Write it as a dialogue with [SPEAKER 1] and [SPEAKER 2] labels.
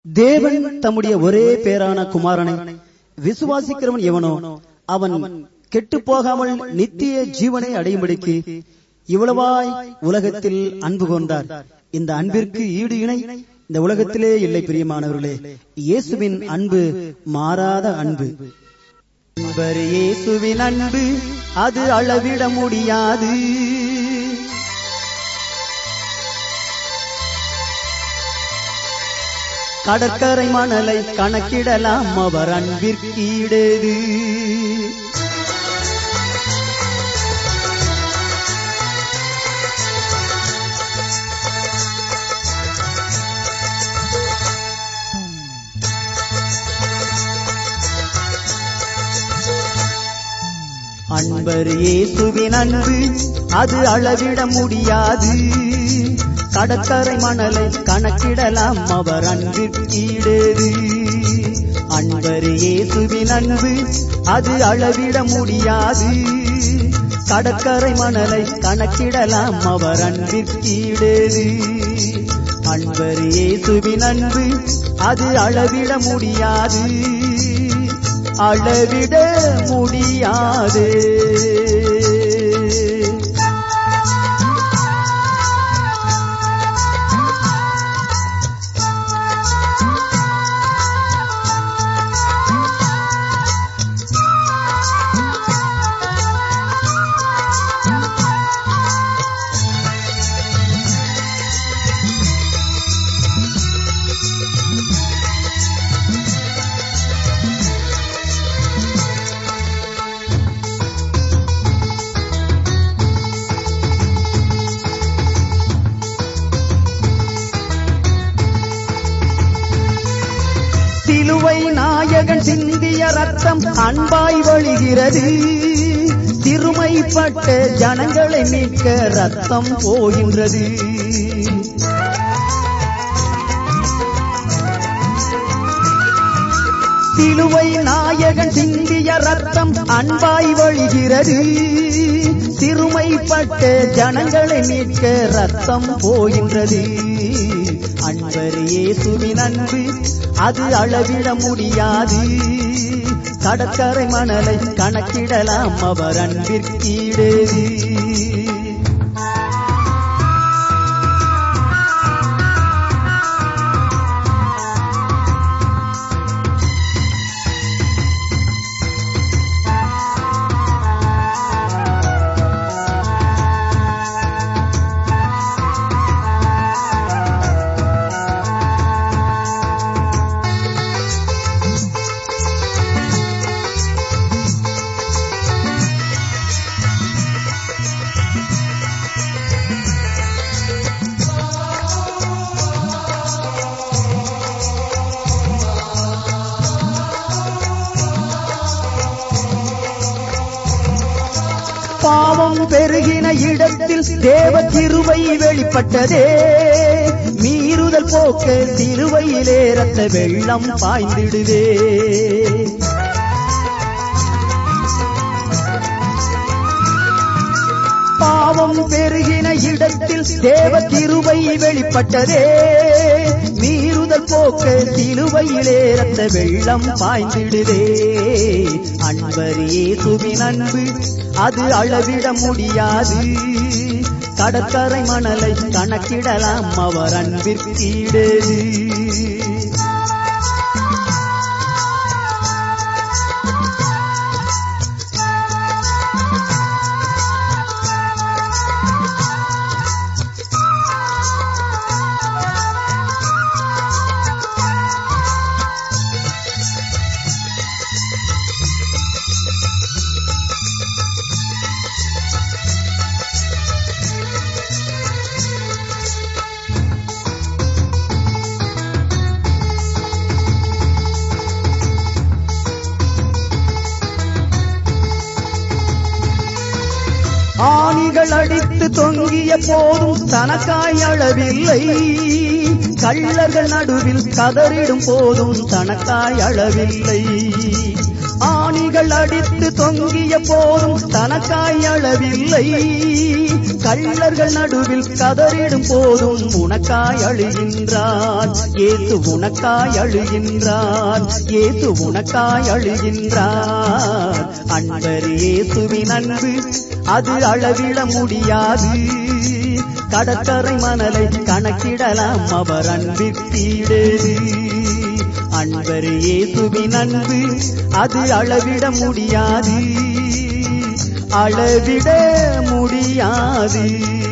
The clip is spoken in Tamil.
[SPEAKER 1] தேவன் தம்முடைய ஒரே பேரான குமாரனை விசுவாசிக்கிறவன் எவனோ அவன் கெட்டு போகாமல் நித்திய ஜீவனை அடையும்படிக்கு இவ்வளவாய் உலகத்தில் அன்பு கொண்டார் இந்த அன்பிற்கு ஈடு இணை இந்த உலகத்திலே இல்லை பிரியமானவர்களே இயேசுவின் அன்பு மாறாத அன்பு அன்பர் இயேசுவின் அன்பு அது அளவிட முடியாது கடற்கரை மணலை கணக்கிடலாம் அவர் அன்பிற்கீடேது அன்பர் இயேசுவின் அன்பு அது அளவிட முடியாது கடற்கரை மணலை கணக்கிடலாம் அவர் அன்பிற்கீடேது அன்பர் இயேசுவின் அன்பு அது அளவிட முடியாது கடற்கரை மணலை கணக்கிடலாம் அவர் அன்பிற்கீடேது அன்பர் இயேசுவின் அன்பு அது அளவிட முடியாது அளவிட முடியாது சிலுவை நாயகன் சிந்திய ரத்தம் அன்பாய் வழிகிறது சிறுமைப்பட்ட ஜனங்களை மீட்க ரத்தம் போகின்றது சிலுவை நாயகன் சிந்திய ரத்தம் அன்பாய் வழிகிறது சிறுமைப்பட்ட ஜனங்களை மீட்க ரத்தம் போகின்றது அன்பர் இயேசுவின் அன்பு அது அளவிட முடியாது கடற்கரை மணலை கணக்கிடலாம் அவர் அன்பிற்கீடேது பாவம் பெருகின இடத்தில் தேவ கிருபை வெளிப்பட்டதே மீறுதல் போக்க சிலுவையிலே ரத்த வெள்ளம் பாய்ந்திடுதே பாவம் பெருகின இடத்தில் தேவ கிருபை வெளிப்பட்டதே மீறுதல் போக்க சிலுவையிலே ரத்த வெள்ளம் பாய்ந்திடுதே அன்பர் இயேசுவின் அன்பு அது அளவிட முடியாது கடற்கரை மணலை கணக்கிடலாம் அவர் அன்பிற்கீடேது ஆணிகள் அடித்து தொங்கிய போதும் தனக்காய் அளவில்லை கள்ளர்கள் நடுவில் கதறிடும் போதும் தனக்காய் அளவில்லை ஆணிகள் அடித்து தொங்கிய போதும் தனக்காய் அளவில்லை கள்ளர்கள் நடுவில் கதறிடும் போதும் உனக்காய் அழுகின்றார் ஏசு உனக்காய் அழுகின்றார் ஏசு உனக்காய் அழுகின்றார் அன்பர் இயேசுவின் அன்பு அது அளவிட முடியாது கடற்கரை மணலை கணக்கிடலாம் அவர் அன்பிற்கீடேது அன்பர் இயேசுவின் அன்பு அது அளவிட முடியாது அளவிட முடியாது